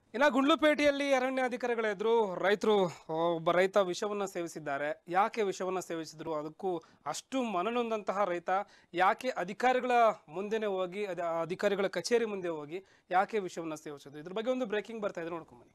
ಇನ್ನ ಗುಂಡ್ಲುಪೇಟೆಯಲ್ಲಿ ಅರಣ್ಯ ಅಧಿಕಾರಿಗಳ ಎದುರು ರೈತರು ಒಬ್ಬ ರೈತ ವಿಷವನ್ನ ಸೇವಿಸಿದ್ದಾರೆ ಯಾಕೆ ವಿಷವನ್ನ ಸೇವಿಸಿದ್ರು ಅದಕ್ಕೂ ಅಷ್ಟು ಮನನೊಂದಂತಹ ರೈತ ಯಾಕೆ ಅಧಿಕಾರಿಗಳ ಮುಂದೆನೆ ಹೋಗಿ ಅದ ಅಧಿಕಾರಿಗಳ ಕಚೇರಿ ಮುಂದೆ ಹೋಗಿ ಯಾಕೆ ವಿಷವನ್ನ ಸೇವಿಸಿದ್ರು ಇದ್ರ ಬಗ್ಗೆ ಒಂದು ಬ್ರೇಕಿಂಗ್ ಬರ್ತಾ ಇದೆ ನೋಡ್ಕೊಂಬನ್ನಿ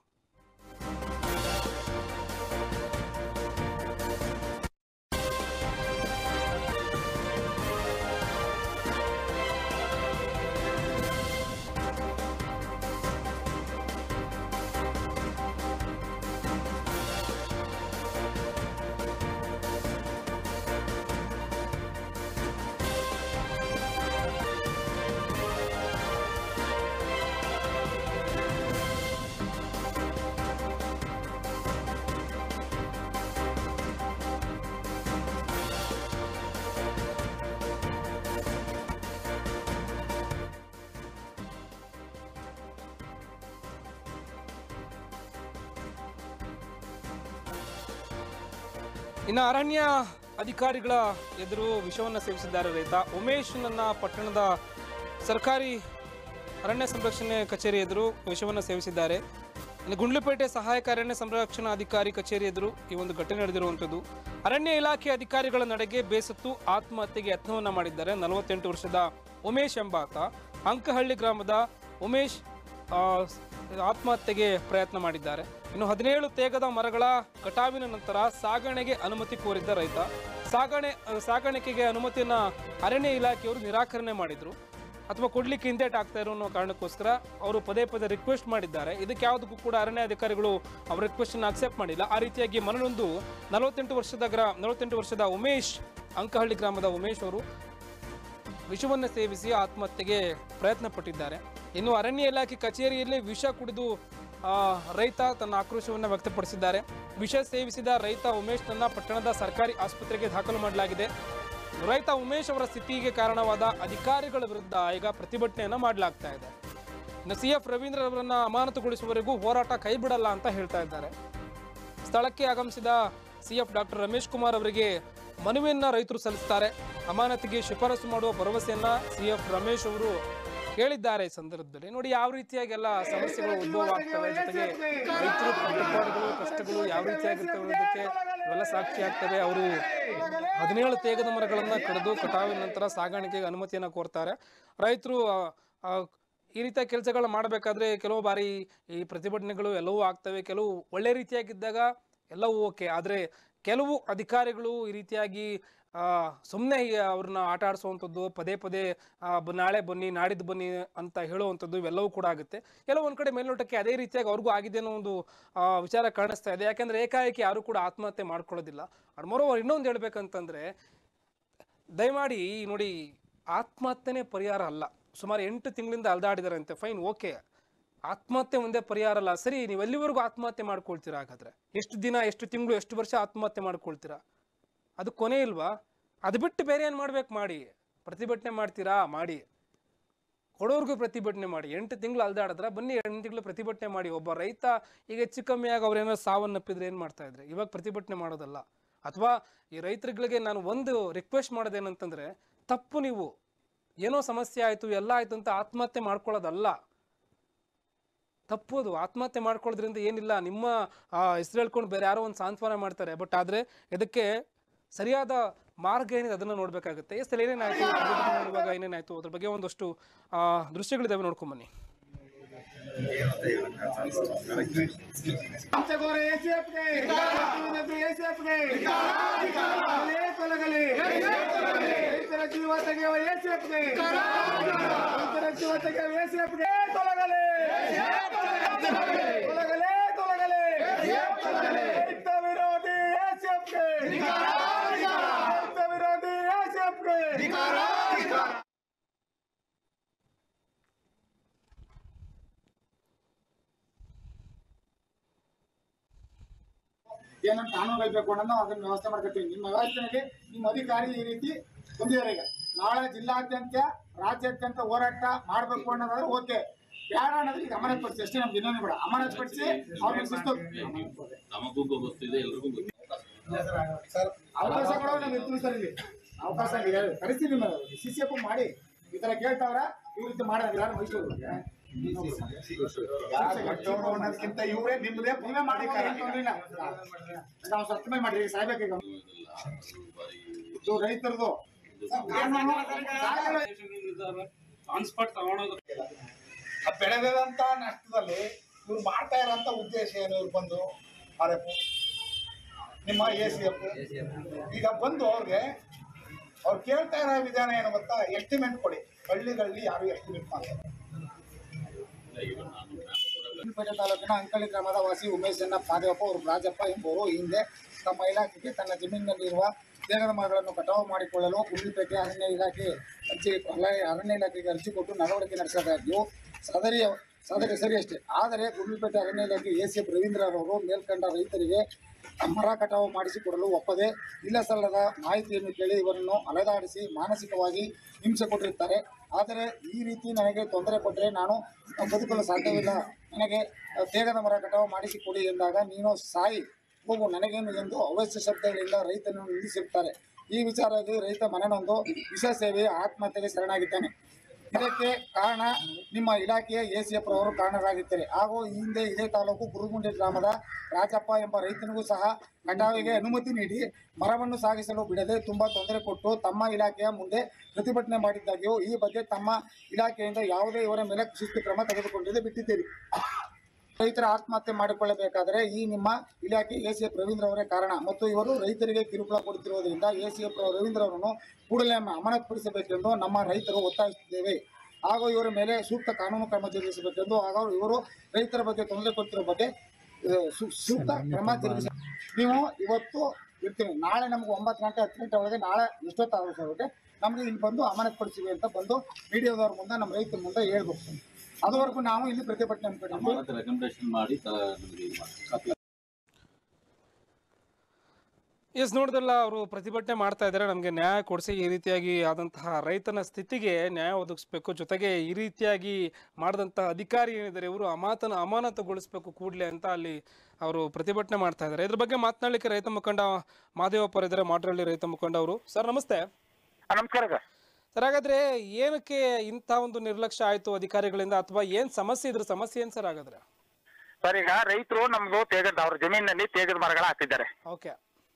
ಇನ್ನು ಅರಣ್ಯ ಅಧಿಕಾರಿಗಳ ಎದುರು ವಿಷವನ್ನ ಸೇವಿಸಿದ್ದಾರೆ ರೈತ ಉಮೇಶ್ ನನ್ನ ಪಟ್ಟಣದ ಸರ್ಕಾರಿ ಅರಣ್ಯ ಸಂರಕ್ಷಣೆ ಕಚೇರಿ ಎದುರು ವಿಷವನ್ನ ಸೇವಿಸಿದ್ದಾರೆ ಇನ್ನು ಗುಂಡ್ಲುಪೇಟೆ ಸಹಾಯಕ ಅರಣ್ಯ ಸಂರಕ್ಷಣಾ ಅಧಿಕಾರಿ ಕಚೇರಿ ಎದುರು ಈ ಒಂದು ಘಟನೆ ನಡೆದಿರುವಂಥದ್ದು ಅರಣ್ಯ ಇಲಾಖೆ ಅಧಿಕಾರಿಗಳ ನಡೆಗೆ ಬೇಸತ್ತು ಆತ್ಮಹತ್ಯೆಗೆ ಯತ್ನವನ್ನ ಮಾಡಿದ್ದಾರೆ ನಲವತ್ತೆಂಟು ವರ್ಷದ ಉಮೇಶ್ ಎಂಬಾತ ಅಂಕಹಳ್ಳಿ ಗ್ರಾಮದ ಉಮೇಶ್ ಆ, ಆತ್ಮಹತ್ಯೆಗೆ ಪ್ರಯತ್ನ ಮಾಡಿದ್ದಾರೆ ಇನ್ನು ಹದಿನೇಳು ತೇಗದ ಮರಗಳ ಕಟಾವಿನ ನಂತರ ಸಾಗಣೆಗೆ ಅನುಮತಿ ಕೋರಿದ್ದ ರೈತ ಸಾಗಣೆ ಸಾಗಾಣಿಕೆಗೆ ಅನುಮತಿಯನ್ನ ಅರಣ್ಯ ಇಲಾಖೆಯವರು ನಿರಾಕರಣೆ ಮಾಡಿದ್ರು ಅಥವಾ ಕೊಡ್ಲಿಕ್ಕೆ ಹಿಂದೇಟ್ ಆಗ್ತಾ ಇರೋ ಅನ್ನೋ ಕಾರಣಕ್ಕೋಸ್ಕರ ಅವರು ಪದೇ ಪದೇ ರಿಕ್ವೆಸ್ಟ್ ಮಾಡಿದ್ದಾರೆ ಇದಕ್ಕೆ ಯಾವುದಕ್ಕೂ ಕೂಡ ಅರಣ್ಯ ಅಧಿಕಾರಿಗಳು ಅವ್ರ ರಿಕ್ವೆಸ್ಟ್ ಅನ್ನು ಅಕ್ಸೆಪ್ಟ್ ಮಾಡಿಲ್ಲ ಆ ರೀತಿಯಾಗಿ ಮನನೊಂದು ನಲವತ್ತೆಂಟು ವರ್ಷದ ಗ್ರಾ ನಲವತ್ತೆಂಟು ವರ್ಷದ ಉಮೇಶ್ ಅಂಕಹಳ್ಳಿ ಗ್ರಾಮದ ಉಮೇಶ್ ಅವರು ವಿಷವನ್ನು ಸೇವಿಸಿ ಆತ್ಮಹತ್ಯೆಗೆ ಪ್ರಯತ್ನ ಪಟ್ಟಿದ್ದಾರೆ ಇನ್ನು ಅರಣ್ಯ ಇಲಾಖೆ ಕಚೇರಿಯಲ್ಲಿ ವಿಷ ಕುಡಿದು ಆ, ರೈತ ತನ್ನ ಆಕ್ರೋಶವನ್ನು ವ್ಯಕ್ತಪಡಿಸಿದ್ದಾರೆ ವಿಷ ಸೇವಿಸಿದ ರೈತ ಉಮೇಶ್ನನ್ನ ಪಟ್ಟಣದ ಸರ್ಕಾರಿ ಆಸ್ಪತ್ರೆಗೆ ದಾಖಲು ಮಾಡಲಾಗಿದೆ ರೈತ ಉಮೇಶ್ ಅವರ ಸ್ಥಿತಿಗೆ ಕಾರಣವಾದ ಅಧಿಕಾರಿಗಳ ವಿರುದ್ಧ ಈಗ ಪ್ರತಿಭಟನೆಯನ್ನ ಮಾಡಲಾಗ್ತಾ ಇದೆ ಇನ್ನು ಸಿ ಎಫ್ ರವೀಂದ್ರ ಅವರನ್ನ ಅಮಾನತುಗೊಳಿಸುವವರೆಗೂ ಹೋರಾಟ ಕೈ ಬಿಡಲ್ಲ ಅಂತ ಹೇಳ್ತಾ ಇದ್ದಾರೆ ಸ್ಥಳಕ್ಕೆ ಆಗಮಿಸಿದ ಸಿಎಫ್ ಡಾಕ್ಟರ್ ರಮೇಶ್ ಕುಮಾರ್ ಅವರಿಗೆ ಮನವಿಯನ್ನ ರೈತರು ಸಲ್ಲಿಸ್ತಾರೆ ಅಮಾನತಿಗೆ ಶಿಫಾರಸು ಮಾಡುವ ಭರವಸೆಯನ್ನ ಸಿಎಫ್ ರಮೇಶ್ ಅವರು ಹೇಳಿದ್ದಾರೆ ಈ ಸಂದರ್ಭದಲ್ಲಿ ನೋಡಿ ಯಾವ ರೀತಿಯಾಗೆಲ್ಲ ಸಮಸ್ಯೆಗಳು ಉದ್ಭವ ಆಗ್ತವೆ ಜೊತೆಗೆ ರೈತರು ಕಷ್ಟಪಾಡುಗಳು ಕಷ್ಟಗಳು ಯಾವ ರೀತಿಯಾಗಿರ್ತವೆ ಅನ್ನೋದಕ್ಕೆ ಇವೆಲ್ಲ ಸಾಕ್ಷಿ ಆಗ್ತವೆ ಅವರು ಹದಿನೇಳು ತೇಗದ ಮರಗಳನ್ನ ಕಡಿದು ಕಟಾವಿನ ನಂತರ ಸಾಗಾಣಿಕೆಗೆ ಅನುಮತಿಯನ್ನ ಕೋರ್ತಾರೆ ರೈತರು ಆ, ಆ, ಈ ರೀತಿಯ ಕೆಲಸಗಳನ್ನ ಮಾಡಬೇಕಾದ್ರೆ ಕೆಲವು ಬಾರಿ ಈ ಪ್ರತಿಭಟನೆಗಳು ಎಲ್ಲವೂ ಆಗ್ತವೆ ಕೆಲವು ಒಳ್ಳೆ ರೀತಿಯಾಗಿದ್ದಾಗ ಎಲ್ಲವೂ ಓಕೆ ಆದರೆ ಕೆಲವು ಅಧಿಕಾರಿಗಳು ಈ ರೀತಿಯಾಗಿ ಸುಮ್ಮನೆ ಅವ್ರನ್ನ ಆಟ ಆಡಿಸುವಂಥದ್ದು ಪದೇ ಪದೇ ಆ, ಬ- ನಾಳೆ ಬನ್ನಿ ನಾಡಿದ್ದು ಬನ್ನಿ ಅಂತ ಹೇಳುವಂಥದ್ದು ಇವೆಲ್ಲವೂ ಕೂಡ ಆಗುತ್ತೆ ಕೆಲವು ಒಂದು ಕಡೆ ಮೇಲ್ನೋಟಕ್ಕೆ ಅದೇ ರೀತಿಯಾಗಿ ಅವ್ರಿಗೂ ಆಗಿದೆ ಅನ್ನೋ ಒಂದು ಆ, ವಿಚಾರ ಕಾಣಿಸ್ತಾ ಇದೆ ಯಾಕೆಂದ್ರೆ ಏಕಾಏಕಿ ಯಾರು ಕೂಡ ಆತ್ಮಹತ್ಯೆ ಮಾಡ್ಕೊಳ್ಳೋದಿಲ್ಲ ಅಡ್ ಮರೋವರ್ ಇನ್ನೊಂದು ಹೇಳ್ಬೇಕಂತಂದ್ರೆ ದಯಮಾಡಿ ನೋಡಿ ಆತ್ಮಹತ್ಯೆನೇ ಪರಿಹಾರ ಅಲ್ಲ ಸುಮಾರು ಎಂಟು ತಿಂಗಳಿಂದ ಅಲ್ದಾಡಿದಾರಂತೆ ಫೈನ್ ಓಕೆ ಆತ್ಮಹತ್ಯೆ ಮುಂದೆ ಪರಿಹಾರ ಅಲ್ಲ ಸರಿ ನೀವು ಎಲ್ಲಿವರೆಗೂ ಆತ್ಮಹತ್ಯೆ ಮಾಡ್ಕೊಳ್ತೀರಾ ಹಾಗಾದ್ರೆ ಎಷ್ಟು ದಿನ ಎಷ್ಟು ತಿಂಗಳು ಎಷ್ಟು ವರ್ಷ ಆತ್ಮಹತ್ಯೆ ಮಾಡ್ಕೊಳ್ತೀರಾ ಅದು ಕೊನೆ ಇಲ್ವಾ ಅದು ಬಿಟ್ಟು ಬೇರೆ ಏನು ಮಾಡ್ಬೇಕು ಮಾಡಿ ಪ್ರತಿಭಟನೆ ಮಾಡ್ತೀರಾ ಮಾಡಿ ಕೊಡೋರ್ಗೂ ಪ್ರತಿಭಟನೆ ಮಾಡಿ ಎಂಟು ತಿಂಗಳು ಅಲ್ದಾಡಿದ್ರೆ ಬನ್ನಿ ಎಂಟು ತಿಂಗಳು ಪ್ರತಿಭಟನೆ ಮಾಡಿ ಒಬ್ಬ ರೈತ ಈಗ ಹೆಚ್ಚು ಕಮ್ಮಿ ಆಗಿ ಅವ್ರೇನೋ ಸಾವನ್ನಪ್ಪಿದ್ರೆ ಏನು ಮಾಡ್ತಾ ಇದ್ರೆ ಇವಾಗ ಪ್ರತಿಭಟನೆ ಮಾಡೋದಲ್ಲ ಅಥವಾ ಈ ರೈತರುಗಳಿಗೆ ನಾನು ಒಂದು ರಿಕ್ವೆಸ್ಟ್ ಮಾಡೋದೇನಂತಂದ್ರೆ ತಪ್ಪು ನೀವು ಏನೋ ಸಮಸ್ಯೆ ಆಯಿತು ಎಲ್ಲ ಆಯಿತು ಅಂತ ಆತ್ಮಹತ್ಯೆ ಮಾಡ್ಕೊಳ್ಳೋದಲ್ಲ ತಪ್ಪು ಅದು ಆತ್ಮಹತ್ಯೆ ಮಾಡ್ಕೊಳ್ಳೋದ್ರಿಂದ ಏನಿಲ್ಲ ನಿಮ್ಮ ಹೆಸರು ಹೇಳ್ಕೊಂಡು ಬೇರೆ ಯಾರೋ ಒಂದು ಸಾಂತ್ವನ ಮಾಡ್ತಾರೆ ಬಟ್ ಆದರೆ ಇದಕ್ಕೆ ಸರಿಯಾದ ಮಾರ್ಗ ಏನಿದೆ ಅದನ್ನು ನೋಡಬೇಕಾಗುತ್ತೆ ಎಸ್ ಏನೇನಾಯಿತು ಇವಾಗ ಏನೇನಾಯಿತು ಅದ್ರ ಬಗ್ಗೆ ಒಂದಷ್ಟು ಆ, ದೃಶ್ಯಗಳಿದಾವೆ ನೋಡ್ಕೊಂಬನ್ನಿ ಪಂಚಗೋರ ಎಸಿಎಫ್ಗೆ ನದಿ ಎಸಿಎಫ್ಗೆ ಕೊಲೆ ಕೊಲಗಲಿ ರೈತರ ಜೀವ ತೆಗೆಯುವ ಎಸಿಎಫ್ಗೆ ರೈತರ ಜೀವ ತೆಗೆಯುವ ಎಸಿಎಫ್ಗೆ ಕೊಲಗಲಿ ಕೊಲಗಲಿ ಕೊಲಗಲಿ ರೈತ ವಿರೋಧಿ ಎಸಿಎಫ್ಗೆ ರೈತ ವಿರೋಧಿ ಎಸಿಎಫ್ಗೆ ಏನಂತ ಕಾನೂನು ಬೇಕು ಅನ್ನೋದು ಅದನ್ನ ವ್ಯವಸ್ಥೆ ಮಾಡ್ಕೊತೀವಿ ನಿಮ್ಮ ವ್ಯವಸ್ಥೆಯಲ್ಲಿ ನಿಮ್ಮ ಅಧಿಕಾರಿ ಈ ರೀತಿ ಹೊಂದಿದ್ದಾರೆ ಈಗ ನಾಳೆ ಜಿಲ್ಲಾದ್ಯಂತ ರಾಜ್ಯಾದ್ಯಂತ ಹೋರಾಟ ಮಾಡಬೇಕು ಅನ್ನೋದಾದ್ರೆ ಓಕೆ ಬೇಡ ಅನ್ನೋದ್ರೆ ಈಗ ಅಮಾನತ್ ಪಡಿಸಿ ಅಷ್ಟೇ ನಮ್ಗೆ ಇನ್ನೊಂದು ಬೇಡ ಅಮಾನತ್ ಪಡಿಸಿ ಅವ್ರಿಗೆ ಶಿಸ್ತು ನಮಗೂ ಗೊತ್ತಿದೆ ಎಲ್ರಿಗೂ ಗೊತ್ತಿದೆ ಸರ್ ಅವಕಾಶ ಕೊಡೋ ನಾವು ಇರ್ತೀವಿ ಸರ್ ಇಲ್ಲಿ ಅವಕಾಶ ಇದೆ. ಕರಿಸ್ತೀನಿ ಸಿ ಸಿ ಎಫ್ ಮಾಡಿ ಈ ತರ ಕೇಳ್ತಾವ್ರ ಈ ರೀತಿ ಮಾಡೋದು ಯಾರು ಮೈಸೂರು ದೊಡ್ಡವರು ಅನ್ನೋದಕ್ಕಿಂತ ಇವರೇ ನಿಮ್ಮದೇ ನೀವೇ ಮಾಡ್ಬೋದು, ಏನ್ ತೊಂದ್ರೆ ಇಲ್ಲ ನಾವು ಸತ್ತ ಮೇಲೆ ಮಾಡ್ರಿ ಈಗ ಸಾಯ್ಬೇಕೀಗ ಇದು ರೈತರದು ಕಾನೂನು ಸಾಗಲ್ಲ. ಆನ್ ಸ್ಪಾಟ್ ತಗೊಳೋದು ಆ ಬೆಳೆದಂತ ನಷ್ಟದಲ್ಲಿ ಇವ್ರು ಮಾಡ್ತಾ ಇರೋಂಥ ಉದ್ದೇಶ ಏನು ಇವ್ರು ಬಂದು ಆರ್ ಎಫ್ ನಿಮ್ಮ ಎ ಸಿ ಎಫ್ ಈಗ ಬಂದು ಅವ್ರಿಗೆ ಅವ್ರು ಕೇಳ್ತಾ ಇರೋ ವಿಧಾನ ಏನು ಗೊತ್ತಾ ಎಸ್ಟಿಮೇಟ್ ಕೊಡಿ ಹಳ್ಳಿಗಳಲ್ಲಿ ಯಾರು ಎಸ್ಟಿಮೇಟ್ ಮಾಡ್ತಾರೆ ಪೇಟೆ ತಾಲೂಕಿನ ಅಂಕಳಿ ಗ್ರಾಮದ ವಾಸಿ ಉಮೇಶ್ ಅಣ್ಣ ಪಾದೇವಪ್ಪ ಅವರು ರಾಜಪ್ಪ ಎಂಬುವರು ಈ ಹಿಂದೆ ತಮ್ಮ ಇಲಾಖೆಗೆ ತನ್ನ ಜಮೀನಿನಲ್ಲಿರುವ ದೇಹದ ಮರಗಳನ್ನು ಕಟಾವು ಮಾಡಿಕೊಳ್ಳಲು ಗುಂಡ್ಲುಪೇಟೆ ಅರಣ್ಯ ಇಲಾಖೆ ಅರ್ಜಿ ಅಲ್ಲ- ಅರಣ್ಯ ಇಲಾಖೆಗೆ ಅರ್ಜಿ ಕೊಟ್ಟು ನಡವಳಿಕೆ ನಡೆಸಲಾಗಿದ್ದು ಸದರಿ ಸದರಿ ಸರಿ ಅಷ್ಟೇ ಆದರೆ ಗುಂಡ್ಲುಪೇಟೆ ಅರಣ್ಯ ಇಲಾಖೆ ಎ ಸಿ ಎಫ್ ರವೀಂದ್ರರವರು ಮೇಲ್ಕಂಡ ರೈತರಿಗೆ ಮರ ಕಟಾವು ಮಾಡಿಸಿಕೊಡಲು ಒಪ್ಪದೆ ಇಲ್ಲ ಸಲ್ಲದ ಮಾಹಿತಿಯನ್ನು ಕೇಳಿ ಇವರನ್ನು ಅಲೆದಾಡಿಸಿ ಮಾನಸಿಕವಾಗಿ ಹಿಂಸೆ ಕೊಟ್ಟಿರುತ್ತಾರೆ ಆದರೆ ಈ ರೀತಿ ನನಗೆ ತೊಂದರೆ ಕೊಟ್ಟರೆ ನಾನು ಬದುಕಲು ಸಾಧ್ಯವಿಲ್ಲ ನನಗೆ ತೇಗದ ಮರ ಕಟಾವು ಮಾಡಿಸಿಕೊಡಿ ಎಂದಾಗ ನೀನು ಸಾಯಿ ಹೋಗು ನನಗೇನು ಎಂದು ಅವಶ್ಯ ಶಬ್ದಗಳಿಂದ ರೈತನನ್ನು ನಿಲ್ಲಿಸಿರುತ್ತಾರೆ ಈ ವಿಚಾರವಾಗಿ ರೈತ ಮನನೊಂದು ವಿಷ ಸೇವೆ ಆತ್ಮಹತ್ಯೆಗೆ ಶರಣಾಗಿದ್ದಾನೆ ಇದಕ್ಕೆ ಕಾರಣ ನಿಮ್ಮ ಇಲಾಖೆಯ ಎ ಸಿ ಎಫ್ ರವರು ಕಾರಣರಾಗಿದ್ದಾರೆ ಹಾಗೂ ಈ ಹಿಂದೆ ಇದೇ ತಾಲೂಕು ಗುರುಗುಂಡೆ ಗ್ರಾಮದ ರಾಜಪ್ಪ ಎಂಬ ರೈತನಿಗೂ ಸಹ ಕಟಾವಿಗೆ ಅನುಮತಿ ನೀಡಿ ಮರವನ್ನು ಸಾಗಿಸಲು ಬಿಡದೆ ತುಂಬಾ ತೊಂದರೆ ಕೊಟ್ಟು ತಮ್ಮ ಇಲಾಖೆಯ ಮುಂದೆ ಪ್ರತಿಭಟನೆ ಮಾಡಿದ್ದಾಗ್ಯೂ ಈ ಬಗ್ಗೆ ತಮ್ಮ ಇಲಾಖೆಯಿಂದ ಯಾವುದೇ ಇವರ ಮೇಲೆ ಶಿಸ್ತು ಕ್ರಮ ತೆಗೆದುಕೊಂಡಿದೆ ಬಿಟ್ಟಿದ್ದೀರಿ ರೈತರ ಆತ್ಮಹತ್ಯೆ ಮಾಡಿಕೊಳ್ಳಬೇಕಾದರೆ ಈ ನಿಮ್ಮ ಇಲಾಖೆ ಎ ಸಿ ಎಫ್ ರವೀಂದ್ರ ಅವರೇ ಕಾರಣ ಮತ್ತು ಇವರು ರೈತರಿಗೆ ಕಿರುಕುಳ ಕೊಡುತ್ತಿರುವುದರಿಂದ ಎ ಸಿ ಎಫ್ ರವೀಂದ್ರ ಅವರನ್ನು ಕೂಡಲೇ ಅಮಾನತುಪಡಿಸಬೇಕೆಂದು ನಮ್ಮ ರೈತರು ಒತ್ತಾಯಿಸುತ್ತೇವೆ ಹಾಗೂ ಇವರ ಮೇಲೆ ಸೂಕ್ತ ಕಾನೂನು ಕ್ರಮ ಜರುಗಿಸಬೇಕೆಂದು ಹಾಗೂ ಇವರು ರೈತರ ಬಗ್ಗೆ ತೊಂದರೆ ಕೊಡ್ತಿರೋ ಬಗ್ಗೆ ಆ, ಸು- ಸೂಕ್ತ ಕ್ರಮ ಜರುಗಿಸ ನೀವು ಇವತ್ತು ಇರ್ತೀನಿ ನಾಳೆ ನಮ್ಗೆ ಒಂಬತ್ತು ಗಂಟೆ ಹತ್ತು ಗಂಟೆ ಒಳಗೆ ನಾಳೆ ಎಷ್ಟೊತ್ತಾಗುತ್ತೆ ಸರ್ ನಮಗೆ ಇಲ್ಲಿ ಬಂದು ಅಮಾನತುಪಡಿಸಿವಿ ಅಂತ ಬಂದು ಮೀಡಿಯಾದವ್ರ ಮುಂದೆ ನಮ್ಮ ರೈತರ ಮುಂದೆ ಹೇಳ್ಬೇಕು ಅದುವರೆಗೂ ನಾವು ಇಲ್ಲಿ ಪ್ರತಿಭಟನೆ ಹಮ್ಮಿಕೊಂಡಿದ್ದೀವಿ ರೆಕಮೆಂಡೇಶನ್ ಮಾಡಿ ತ- ನಮ್ಗೆ ಇದು ಮಾಡಿ ಎಸ್ ನೋಡಿದಲ್ಲ ಅವರು ಪ್ರತಿಭಟನೆ ಮಾಡ್ತಾ ಇದ್ದಾರೆ ನಮಗೆ ನ್ಯಾಯ ಕೊಡಿಸಿ ಈ ರೀತಿಯಾಗಿ ಆದಂತಹ ರೈತನ ಸ್ಥಿತಿಗೆ ನ್ಯಾಯ ಒದಗಿಸ್ಬೇಕು ಜೊತೆಗೆ ಈ ರೀತಿಯಾಗಿ ಮಾಡಿದಂತಹ ಅಧಿಕಾರಿ ಏನಿದ್ದಾರೆ ಇವರು ಅಮಾತನ ಅಮಾನತುಗೊಳಿಸ್ಬೇಕು ಕೂಡಲೇ ಅಂತ ಅಲ್ಲಿ ಅವರು ಪ್ರತಿಭಟನೆ ಮಾಡ್ತಾ ಇದ್ದಾರೆ ಇದ್ರ ಬಗ್ಗೆ ಮಾತನಾಡಲಿಕ್ಕೆ ರೈತ ಮುಖಂಡ ಮಾದೇವಪ್ಪರ್ ಇದ್ದಾರೆ ಮಾಟ್ರಳ್ಳಿ ರೈತ ಮುಖಂಡ ಅವರು ಸರ್ ನಮಸ್ತೆ ನಮಸ್ಕಾರ ಸರ್ ಸರ್ ಹಾಗಾದ್ರೆ ಏನಕ್ಕೆ ಇಂಥ ಒಂದು ನಿರ್ಲಕ್ಷ್ಯ ಆಯಿತು ಅಧಿಕಾರಿಗಳಿಂದ ಅಥವಾ ಏನು ಸಮಸ್ಯೆ ಇದ್ರ ಸಮಸ್ಯೆ ಏನು ಸರ್ ಹಾಗಾದ್ರೆ ಸರ್ ಈಗ ರೈತರು ನಮ್ದು ತೇಗದ ಅವ್ರ ಜಮೀನಲ್ಲಿ ತೇಗದ ಮರಗಳ ಹಾಕಿದ್ದಾರೆ ಓಕೆ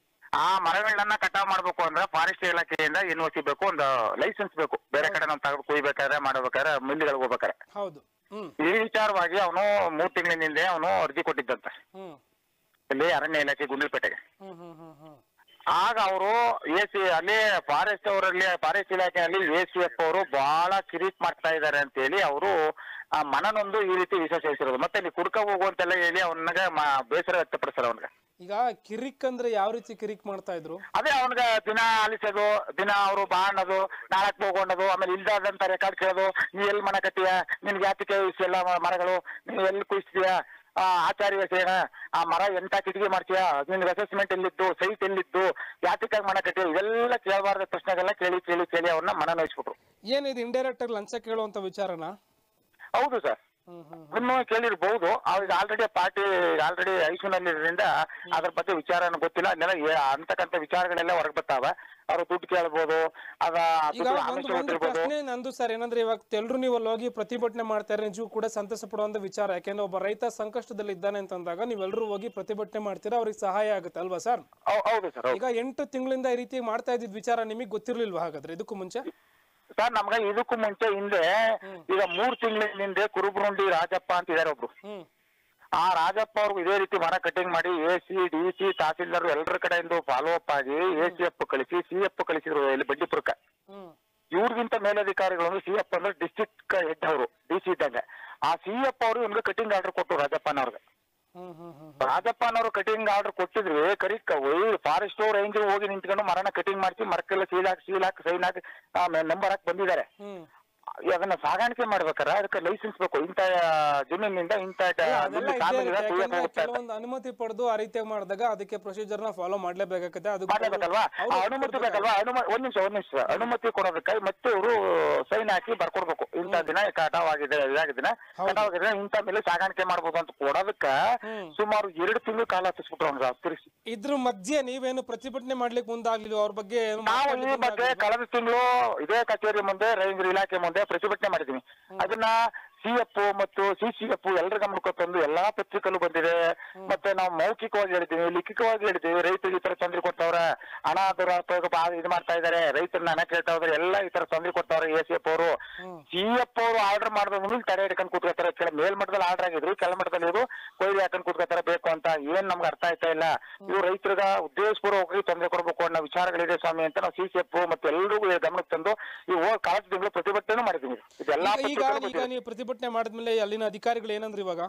ಆ ಮರಗಳನ್ನ ಕಟಾವ್ ಮಾಡ್ಬೇಕು ಅಂದ್ರೆ ಫಾರೆಸ್ಟ್ ಇಲಾಖೆಯಿಂದ ಎನ್ ಸಿ ಬೇಕು ಒಂದು ಲೈಸೆನ್ಸ್ ಬೇಕು ಬೇರೆ ಕಡೆ ನಾವು ತೆಗೆದು ಕುಯ್ಬೇಕಾದ್ರೆ ಮಾಡಬೇಕಾದ್ರೆ ಮಿಲ್ಗಳಿಗೆ ಹೋಗ್ಬೇಕಾರೆ ಹೌದು ಹ್ಞೂ ಈ ವಿಚಾರವಾಗಿ ಅವನು ಮೂರ್ ತಿಂಗಳಿನ ಹಿಂದೆ ಅವನು ಅರ್ಜಿ ಕೊಟ್ಟಿದ್ದಂತೆ ಹ್ಞೂ ಇಲ್ಲಿ ಅರಣ್ಯ ಇಲಾಖೆ ಗುಂಡ್ಲುಪೇಟೆಗೆ ಹ್ಞೂ ಹ್ಞೂ ಹ್ಞೂ ಹ್ಞೂ ಆಗ ಅವರು ಎ ಸಿ ಅಲ್ಲಿ ಫಾರೆಸ್ಟ್ ಅವರಲ್ಲಿ ಫಾರೆಸ್ಟ್ ಇಲಾಖೆಯಲ್ಲಿ ಎ ಸಿ ಎಫ್ ಅವರು ಬಹಳ ಕಿರಿಕ್ ಮಾಡ್ತಾ ಇದ್ದಾರೆ ಅಂತ ಹೇಳಿ ಅವರು ಆ ಮನನೊಂದು ಈ ರೀತಿ ವಿಷಯ ಸೇರಿಸಿರೋದು ಮತ್ತೆ ಇಲ್ಲಿ ಕುಡ್ಕ ಹೋಗುವಂತೆಲ್ಲ ಹೇಳಿ ಅವನಿಗೆ ಬೇಸರ ವ್ಯಕ್ತಪಡಿಸ್ತಾರೆ ಅವನಿಗೆ ಈಗ ಕಿರಿಕ್ ಅಂದ್ರೆ ಯಾವ ರೀತಿ ಕಿರಿಕ್ ಮಾಡ್ತಾ ಇದ್ರು ಅದೇ ಅವನಿಗೆ ದಿನ ಅಲಿಸೋದು ದಿನ ಅವರು ಬಾ ಅನ್ನೋದು ನಾಳಕ್ ಹೋಗೋಣದು ಆಮೇಲೆ ಇಲ್ದಾದಂತ ರೆಕಾರ್ಡ್ ಕೇಳೋದು ನೀ ಎಲ್ಲಿ ಮನೆ ಕಟ್ಟಿಯ ನಿನ್ಗೆ ಯಾತಕ್ಕೆ ಇಷ್ಟೆಲ್ಲ ಮ- ಮರಗಳು ನೀ ಎಲ್ಲಿ ಕುಯಿಸ್ತೀಯ ಆ ಆಚಾರ್ಯ ಸೇನ ಆ ಮರ ಎಂತ ಕಿಟಕಿ ಮಾಡ್ತೀಯ ನಿನ್ಗೆ ಅಸೆಸ್ಮೆಂಟ್ ಎಲ್ಲಿದ್ದು ಸೈಟ್ ಎಲ್ಲಿದ್ದು ಯಾತಕ್ಕಾಗಿ ಮನೆ ಕಟ್ಟಿಯ ಇವೆಲ್ಲ ಕೇಳಬಾರ್ದ ಪ್ರಶ್ನೆಗೆಲ್ಲ ಕೇಳಿ ಕೇಳಿ ಕೇಳಿ ಅವ್ರನ್ನ ಮನ ನೋಯಿಸ್ಬಿಟ್ರು ಏನಿದು ಇಂಡೈರೆಕ್ಟ್ ಆಗಿ ಲಂಚ ಕೇಳುವಂತ ವಿಚಾರನ ಹೌದು ಸರ್ ಹ್ಮ್ ಹ್ಮ್ ಅದನ್ನು ಕೇಳಿರ್ಬಹುದು ಅವ್ರಿಗೆ ಆಲ್ರೆಡಿ ಪಾರ್ಟಿ ಆಲ್ರೆಡಿ ಐಸಿಯುನಲ್ಲಿರೋದ್ರಿಂದ ಅದ್ರ ಬಗ್ಗೆ ವಿಚಾರ ಗೊತ್ತಿಲ್ಲ ಅದನ್ನೆಲ್ಲ ಏ- ಅಂತಕ್ಕಂಥ ವಿಚಾರಗಳೆಲ್ಲ ಹೊರಗೆ ಬರ್ತಾವ ಅವ್ರು ದುಡ್ಡು ಕೇಳ್ಬೋದು ಅದ ಈಗ ದುಡ್ಡು ಒಂದು ಆಮಿಷ ಒಂದು ಗೊತ್ತಿರ್ಬೋದು ಪ್ರಶ್ನೆ ನಂದು ಸರ್ ಏನಂದ್ರೆ ಇವಾಗ ಎಲ್ರು ನೀವು ಅಲ್ಲಿ ಹೋಗಿ ಪ್ರತಿಭಟನೆ ಮಾಡ್ತಾರೆ ನಿಜಕ್ಕೂ ಕೂಡ ಸಂತಸ ಪಡುವಂತ ವಿಚಾರ ಯಾಕೆಂದ್ರೆ ಒಬ್ಬ ರೈತ ಸಂಕಷ್ಟದಲ್ಲಿ ಇದ್ದಾನೆ ಅಂತಂದಾಗ ನೀವೆಲ್ಲರೂ ಹೋಗಿ ಪ್ರತಿಭಟನೆ ಮಾಡ್ತೀರಾ ಅವ್ರಿಗೆ ಸಹಾಯ ಆಗುತ್ತೆ ಅಲ್ವಾ ಸರ್ ಹೌ- ಹೌದು ಸರ್ ಹೌದು ಈಗ ಎಂಟು ತಿಂಗಳಿಂದ ಈ ರೀತಿ ಮಾಡ್ತಾ ಇದ್ದಿದ್ ವಿಚಾರ ನಿಮಗೆ ಗೊತ್ತಿರ್ಲಿಲ್ವಾ ಹಾಗಾದ್ರೆ ಇದಕ್ಕೂ ಮುಂಚೆ ಸರ್ ನಮ್ಗೆ ಇದಕ್ಕೂ ಮುಂಚೆ ಹಿಂದೆ ಈಗ ಮೂರ್ ತಿಂಗಳಿನ ಹಿಂದೆ ಕುರುಬರುಂಡಿ ರಾಜಪ್ಪ ಅಂತ ಇದಾರೆ ಒಬ್ರು ಹ್ಮ್ ಆ ರಾಜಪ್ಪ ಅವ್ರಿಗೆ ಇದೇ ರೀತಿ ಮರ ಕಟಿಂಗ್ ಮಾಡಿ A C D C tahsildar ಎಲ್ಲರ ಕಡೆಯಿಂದ ಫಾಲೋ ಅಪ್ ಆಗಿ ಎ ಸಿ ಎಫ್ ಕಳಿಸಿ ಸಿ ಎಫ್ ಕಳಿಸಿದ್ರು ಇಲ್ಲಿ ಬಂಡೀಪುರಕ್ಕೆ ಹ್ಮ್ ಇವ್ರಿಗಿಂತ ಮೇಲಧಿಕಾರಿಗಳು ಸಿ ಎಫ್ ಅಂದ್ರೆ ಡಿಸ್ಟ್ರಿಕ್ಟ್ ಹೆಡ್ ಅವರು ಡಿ ಸಿ ಇದ್ದಂಗೆ ಆ ಸಿ ಎಫ್ ಅವರು ಇವ್ನಿಗೆ ಕಟಿಂಗ್ ಆರ್ಡರ್ ಕೊಟ್ಟು ರಾಜಪ್ಪನವ್ರಿಗೆ ಹ್ಮ್ ಹ್ಮ್ ಹ್ಮ್ ರಾಜಪ್ಪನವರು ಕಟಿಂಗ್ ಆರ್ಡರ್ ಕೊಟ್ಟಿದ್ರೆ ಕರಿಕ್ ಫಾರೆಸ್ಟ್ ರೇಂಜ್ ಹೋಗಿ ನಿಂತ್ಕೊಂಡು ಮರನ ಕಟಿಂಗ್ ಮಾಡಿಸಿ ಮರಕ್ಕೆಲ್ಲ ಸೀಲ್ ಹಾಕಿ ಸೀಲ್ ಹಾಕಿ ಸೈನ್ ಹಾಕಿ ನಂಬರ್ ಹಾಕಿ ಬಂದಿದ್ದಾರೆ ಹ್ಮ್ ಅದನ್ನ ಸಾಗಾಣಿಕೆ ಮಾಡ್ಬೇಕಾರೆ ಅದಕ್ಕೆ ಲೈಸೆನ್ಸ್ ಬೇಕು ಇಂಥ ಜಮೀನಿಂದ ಇಂಥ ಅಲ್ಲ, ಅದೆಲ್ಲ ಇದ್ದೇ ಸಾಮಾನ್ಯ ಇರುತ್ತೆ. ಕುಯ್ಯಕ್ ಯಾಕೆಂದ್ರೆ ಹೋಗುತ್ತೆ ಅಂತ. ಕೆಲವೊಂದು ಅನುಮತಿ ಪಡೆದು ಆ ರೀತಿಯಾಗಿ ಮಾಡಿದಾಗ ಅದಕ್ಕೆ ಪ್ರೊಸೀಜರ್ ನ ಫಾಲೋ ಮಾಡ್ಲೇಬೇಕಾಗುತ್ತೆ ಅದು ಮಾಡ್ಲೇಬೇಕಲ್ವಾ ಅವ್ರು ಆ ಅನುಮತಿ ಬೇಕಲ್ವಾ ಅನುಮತಿ ಒಂದ್ ನಿಮಿಷ ಒಂದ್ ನಿಮಿಷ ಅನುಮತಿ ಕೊಡೋದಕ್ಕೆ ಮತ್ತೆ ಅವರು ಸೈನ್ ಹಾಕಿ ಬರ್ಕೊಡ್ಬೇಕು ಇಂಥ ದಿನ ಕಟಾವ್ ಆಗಿದೆ ಇದಾಗಿದೆ ಹೌದು. ಕಟಾವ್ ಆಗಿದೆ ಇಂಥ ಮೇಲೆ ಸಾಗಾಣಿಕೆ ಮಾಡ್ಬೋದು ಅಂತ ಕೊಡೋದಕ್ಕ ಹ್ಮ್. ಸುಮಾರು ಎರಡು ತಿಂಗಳು ಕಾಲ ಹತ್ತಿಸ್ಬಿಟ್ರು ಅವ್ನಿಗೆ ತಿರ್ಸಿ ಇದ್ರ ಮಧ್ಯೆ ನೀವೇನು ಪ್ರತಿಭಟನೆ ಮಾಡ್ಲಿಕ್ಕೆ ಮುಂದಾಗ್ಲಿಲ್ಲ ಅವ್ರ ಬಗ್ಗೆ ಏನು ನಾವು ಮಾತಾಡ್ಲಿಕ್ಕೆ ಈ ಬಗ್ಗೆ ಮುಂದಾಗ್ಲಿಲ್ವಾ? ಕಳೆದ ತಿಂಗಳು ಇದೇ ಕಚೇರಿ ಮುಂದೆ ರೈತರ ಇಲಾಖೆ ಮುಂದೆ ಪ್ರತಿಭಟನೆ ಮಾಡಿದೀವಿ ಅದನ್ನ ಸಿ ಎಫ್ ಮತ್ತು ಸಿ ಸಿ ಎಫ್ ಎಲ್ಲರ ಗಮನಕ್ಕೆ ತಂದು ಎಲ್ಲಾ ಪತ್ರಿಕೆಲ್ಲೂ ಬಂದಿದೆ ಮತ್ತೆ ನಾವು ಮೌಖಿಕವಾಗಿ ಹೇಳಿದ್ದೀವಿ ಲಿಖಿತವಾಗಿ ಹೇಳಿದ್ದೀವಿ ರೈತರಿಗೆ ಈ ತರ ತೊಂದರೆ ಕೊಟ್ಟವ್ರೆ ಹಣ ದುರುಪಯೋಗ ಬಾ- ಇದು ಮಾಡ್ತಾ ಇದಾರೆ ರೈತರನ್ನ ಹಣ ಕೇಳ್ತಾ ಇದಾರೆ ಎಲ್ಲ ಈ ತರ ತೊಂದರೆ ಕೊಟ್ಟವ್ರೆ ಎ ಸಿ ಎಫ್ ಅವರು ಸಿ ಎಫ್ ಅವರು ಆರ್ಡರ್ ಮಾಡಿದ ಮೇಲೆ ತಡೆ ಹಿಡ್ಕೊಂಡು ಕೂತ್ಕೋತಾರೆ ಕೆಲ ಮೇಲ್ಮಟ್ಟದಲ್ಲಿ ಆರ್ಡರ್ ಆಗಿದ್ರು ಕೆಳಮಟ್ಟದಲ್ಲಿ ಇವರು ಕೊಯ್ಲು ಹಾಕೊಂಡು ಕೂತ್ಕೋತಾರೆ ಬೇಕು ಅಂತ ಏನ್ ನಮ್ಗೆ ಅರ್ಥ ಆಯ್ತಾ ಇಲ್ಲ ಇವ್ರು ರೈತರಿಗ ಉದ್ದೇಶಪೂರ್ವಕವಾಗಿ ತೊಂದರೆ ಕೊಡಬೇಕು ಅನ್ನೋ ವಿಚಾರಗಳಿದೆ ಸ್ವಾಮಿ ಅಂತ ನಾವು ಸಿ ಸಿ ಎಫ್ ಮತ್ತೆ ಎಲ್ರಿಗೂ ಗಮನಕ್ಕೆ ತಂದು ಈ ಹೋದ ಕಳೆದ ತಿಂಗಳು ಪ್ರತಿಭಟನೆ ಮಾಡಿದ್ದೀವಿ ಇದೆಲ್ಲಾ ಈಗ ಈಗ ಪತ್ರಿಕೆಗಳು ಈಗ ಬಂದಿದೆ. ನೀವು ಪ್ರತಿಭಟನೆ ಮಾಡಿದ್ಮೇಲೆ ಅಲ್ಲಿನ ಅಧಿಕಾರಿಗಳು ಏನಂದ್ರು ಇವಾಗ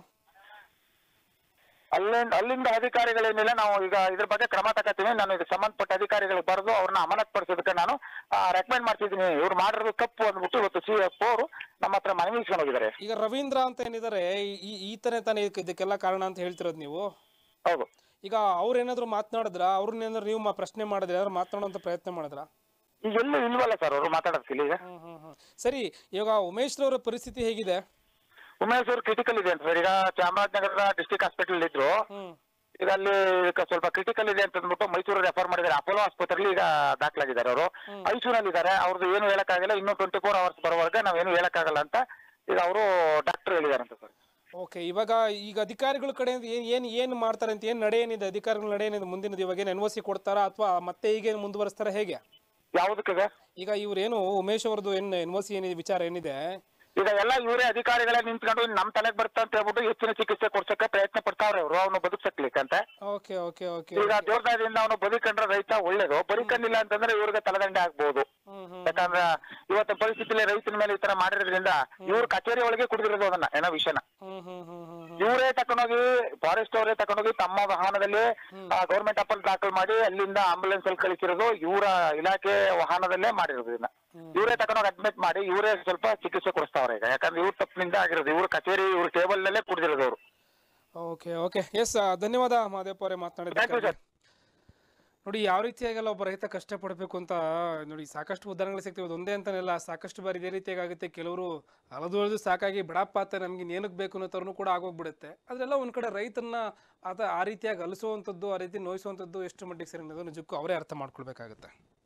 ಅಲ್ಲಿಂದ ಅಲ್ಲಿಂದ ಅಧಿಕಾರಿಗಳೇನಿಲ್ಲ ನಾವು ಈಗ ಇದ್ರ ಬಗ್ಗೆ ಕ್ರಮ ತಗೋತೀನಿ ನಾನು ಇದಕ್ಕೆ ಸಂಬಂಧಪಟ್ಟ ಅಧಿಕಾರಿಗಳಿಗೆ ಬರೆದು ಅವ್ರನ್ನ ಅಮಾನತ್ ಪಡಿಸೋದಕ್ಕೆ ನಾನು ರೆಕಮೆಂಡ್ ಮಾಡ್ತಿದ್ದೀನಿ ಇವ್ರು ಮಾಡಿರೋದು ತಪ್ಪು ಅಂದ್ಬಿಟ್ಟು ಇವತ್ತು ಸಿ ಎಫ್ ಅವರು ನಮ್ಮ ಹತ್ರ ಮನವಿ ಇಸ್ಕೊಂಡು ಹೋಗಿದ್ದಾರೆ ಈಗ ರವೀಂದ್ರ ಅಂತ ಏನಿದ್ದಾರೆ ಈ ಈತನೇ ತಾನೇ ಇದಕ್ಕೆ- ಇದಕ್ಕೆಲ್ಲ ಕಾರಣ ಅಂತ ಹೇಳ್ತಿರೋದು ನೀವು ಹೌದು ಈಗ ಅವ್ರೇನಾದ್ರು ಮಾತನಾಡಿದ್ರ ಅವ್ರನ್ನೇನಾದ್ರು ನೀವು ಮಾ- ಪ್ರಶ್ನೆ ಮಾಡಿದ್ರೆ ಏನಾದ್ರು ಮಾತನಾಡುವಂತ ಪ್ರಯತ್ನ ಮಾಡಿದ್ರ ಈಗ ಎಲ್ಲೂ ಇಲ್ವಲ್ಲ ಸರ್ ಅವರು ಮಾತಾಡೋದಕ್ಕಿಲ್ಲ ಈಗ ಹ್ಮ್ ಹ್ಮ್ ಹ್ಮ್ ಸರಿ ಇವಾಗ ಉಮೇಶ್ ರವರ ಪರಿಸ್ಥಿತಿ ಹೇಗಿದೆ ಉಮೇಶ್ ಅವರು ಕ್ರಿಟಿಕಲ್ ಇದೆ ಅಂತ ಸರ್ ಈಗ ಚಾಮರಾಜನಗರದ ಡಿಸ್ಟಿಕ್ ಹಾಸ್ಪಿಟಲ್ ಇದ್ರು ಹ್ಮ್ ಈಗ ಅಲ್ಲಿ ಈಗ ಸ್ವಲ್ಪ ಕ್ರಿಟಿಕಲ್ ಇದೆ ಅಂತ ಅಂದ್ಬಿಟ್ಟು ಮೈಸೂರು ರೆಫರ್ ಮಾಡಿದ್ದಾರೆ ಅಪೋಲೋ ಆಸ್ಪತ್ರೆಯಲ್ಲಿ ಈಗ ದಾಖಲಾಗಿದ್ದಾರೆ ಅವರು ಐಸೂರಲ್ಲಿ ಇದ್ದಾರೆ ಅವ್ರದ್ದು ಏನು ಹೇಳಕ್ಕಾಗಲ್ಲ ಇನ್ನೂ ಟ್ವೆಂಟಿ ಫೋರ್ ಅವರ್ಸ್ ಬರುವಾಗ ನಾವೇನು ಹೇಳಕ್ಕಾಗಲ್ಲ ಅಂತ ಈಗ ಅವರು ಡಾಕ್ಟರ್ ಹೇಳಿದ್ದಾರೆ ಅಂತ ಸರ್ ಓಕೆ ಇವಾಗ ಈಗ ಅಧಿಕಾರಿಗಳ ಕಡೆಯಿಂದ ಏನ್ ಏನ್ ಏನ್ ಮಾಡ್ತಾರೆ ಅಂತ ಏನ್ ನಡೆ ಏನಿದೆ ಅಧಿಕಾರಿಗಳ ನಡೆ ಏನಿದೆ ಮುಂದಿನದು ಇವಾಗ ಏನು ಎನ್ ಒ ಸಿ ಕೊಡ್ತಾರಾ ಅಥವಾ ಮತ್ತೆ ಈಗೇನು ಮುಂದುವರಿಸ್ತಾರ ಹೇಗೆ ಯಾವುದಕ್ಕೆ ಸರ್ ಈಗ ಇವ್ರೇನು ಉಮೇಶ್ ಅವ್ರದ್ದು ಏನು ಎನ್ ಒ ಸಿ ಏನಿದೆ ವಿಚಾರ ಏನಿದೆ ಈಗ ಎಲ್ಲ ಇವರೇ ಅಧಿಕಾರಿಗಳೇ ನಿಂತ್ಕೊಂಡು ನಮ್ ತಲೆಗೆ ಬರುತ್ತೆ ಅಂತ ಹೇಳ್ಬಿಟ್ಟು ಹೆಚ್ಚಿನ ಚಿಕಿತ್ಸೆ ಕೊಡ್ಸಕ್ಕೆ ಪ್ರಯತ್ನ ಪಡ್ತಾವ್ರೆ ಅವರು ಅವನು ಬದುಕ್ಸಕ್ಲಿಕ್ಕೆ ಅಂತ ಓಕೆ ಓಕೆ ಓಕೆ ಈಗ ದೇವ್ರದಿಂದ ಅವನು ಬದುಕಂಡ್ರೆ ರೈತ ಒಳ್ಳೇದು ಬದುಕಂಡಿಲ್ಲ ಅಂತಂದ್ರೆ ಇವ್ರಿಗೆ ತಲೆದಂಡೆ ಆಗ್ಬಹುದು ಹ್ಮ್ ಹ್ಮ್ ಯಾಕಂದ್ರೆ ಇವತ್ತಿನ ಪರಿಸ್ಥಿತಿಯಲ್ಲಿ ರೈತನ ಮೇಲೆ ಈ ತರ ಮಾಡಿರೋದ್ರಿಂದ ಇವ್ರು ಕಚೇರಿ ಒಳಗೆ ಕುಡಿದಿರೋದು ಅದನ್ನ ಏನೋ ವಿಷಯನ ಹ್ಮ್ ಹ್ಮ್ ಹ್ಮ್ ಹ್ಮ್ ಹ್ಮ್ ಇವರೇ ತಕೊಂಡೋಗಿ ಫಾರೆಸ್ಟ್ ಅವರೇ ತಕೊಂಡೋಗಿ ತಮ್ಮ ವಾಹನದಲ್ಲಿ ಗೌರ್ಮೆಂಟ್ ಅಪ್ಪಲ್ ದಾಖಲು ಮಾಡಿ ಅಲ್ಲಿಂದ ಆಂಬುಲೆನ್ಸ್ ಅಲ್ಲಿ ಕಳಿಸಿರೋದು ಇವರ ಇಲಾಖೆ ವಾಹನದಲ್ಲೇ ಮಾಡಿರೋದು ಇದನ್ನ ಇವರೇ ತಕೊಂಡೋಗಿ ಅಡ್ಮಿಟ್ ಮಾಡಿ ಇವರೇ ಸ್ವಲ್ಪ ಚಿಕಿತ್ಸೆ ಕೊಡಿಸ್ತಾವ್ರೆ ಈಗ ಯಾಕಂದ್ರೆ ಇವ್ರ ತಪ್ಪಿನಿಂದ ಆಗಿರೋದು ಇವ್ರ ಕಚೇರಿ ಇವ್ರ ಟೇಬಲ್ ನಲ್ಲೇ ಕುಡಿದಿರೋದು ಅವರು ಓಕೆ ಓಕೆ ಎಸ್ ಧನ್ಯವಾದ ಮಹದೇವಪ್ಪ ಅವರೇ Thank you, ಮಾತನಾಡಿದ್ದಕ್ಕೆ sir. ನೋಡಿ ಯಾವ ರೀತಿಯಾಗೆಲ್ಲ ಒಬ್ಬ ರೈತ ಕಷ್ಟಪಡಬೇಕು ಅಂತ ನೋಡಿ ಸಾಕಷ್ಟು ಉದಾಹರಣೆಗಳು ಸಿಗ್ತವೆ ಅದು ಒಂದೇ ಅಂತಾನೆಲ್ಲ ಸಾಕಷ್ಟು ಬಾರಿ ಇದೇ ರೀತಿಯಾಗಿ ಆಗುತ್ತೆ ಕೆಲವರು ಅಳದು ಅಳದು ಸಾಕಾಗಿ ಬಿಡಪ್ಪ ಅಂತ ನಮ್ಗೆ ಏನಕ್ಕೆ ಬೇಕು ಅನ್ನೋ ಥರನೂ ಕೂಡ ಆಗೋಗ್ಬಿಡುತ್ತೆ ಅದೆಲ್ಲ ಒಂದು ಕಡೆ ರೈತನ್ನ ಅದ ಆ ರೀತಿಯಾಗಿ ಅಲಿಸುವಂಥದ್ದು ಆ ರೀತಿ ನೋಯಿಸುವಂಥದ್ದು ಎಷ್ಟು ಮಟ್ಟಿಗೆ ಸರಿ ಅನ್ನೋದು ನಿಜಕ್ಕೂ ಅವರೇ ಅರ್ಥ ಮಾಡ್ಕೊಳ್ಬೇಕಾಗುತ್ತೆ